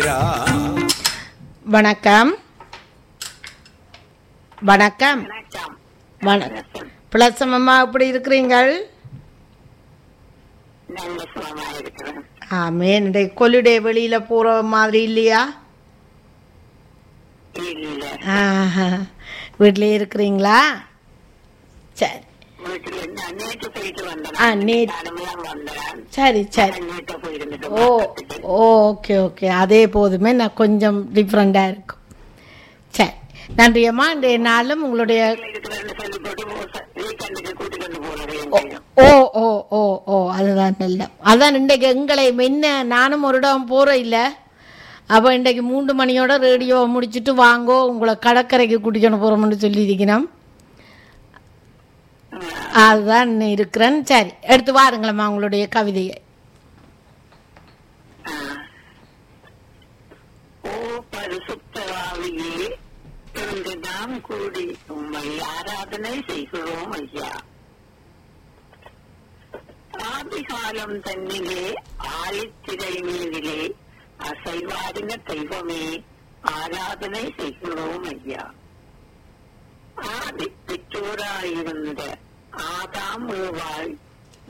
வணக்கம் வணக்கம் வணக்கம் வணக்கம் பிளசம் அம்மா எப்படி இருக்கிறீங்கள் நல்ல சுகமா இருக்கிறேன் ஆமே இந்த கொலுடே வெளியில போற மாதிரி இல்லையா இல்ல ஆஹா. வீட்டிலே இருக்கிறீங்களா சரி வீட்டுல நான் நேற்று போயிட்டு வந்தேன் ஆ, நேத்து. கடமையாக வந்தேன் சரி சரி நேற்று போயிருந்துட்டு ஓ ஓகே ஓகே அதே போதுமே நான் கொஞ்சம் டிஃப்ரெண்டாக இருக்கும் சரி நன்றி அம்மா இன்றைய நாளும் உங்களுடைய இருக்கிறேன்னு சொல்லி போட்டு வீக்கெண்டுக்கு கூட்டிக் கொண்டு ஓ போனது ஓ ஓ ஓ ஓ அதுதான் நல்ல அதான் இன்றைக்கு எங்களை முன்ன நானும் ஒரு இடம் போகிறேன் இல்லை அப்போ இன்றைக்கு மூன்று மணியோட ரேடியோவை முடிச்சுட்டு வாங்கோ உங்களை கடற்கரைக்கு கூட்டிக்கொண்டு போகிறோம்னு சொல்லியிருக்கிறோம் அதுதான் இருக்கிறேன் சரி எடுத்து வாருங்களம்மா உங்களுடைய கவிதையை ஓ பரிசுத்தவாவியே இன்று நாம் கூடி உம்மை ஆராதனை செய்கிறோம் ஐயா ஆதிகாலம் தன்னிலே ஆழித்திரை மீதிலே அசைவாரின தெய்வமே ஆராதனை செய்கிறோம் ஐயா ஆதி பெற்றோராயிருந்த ஆதாம் ஏவாள்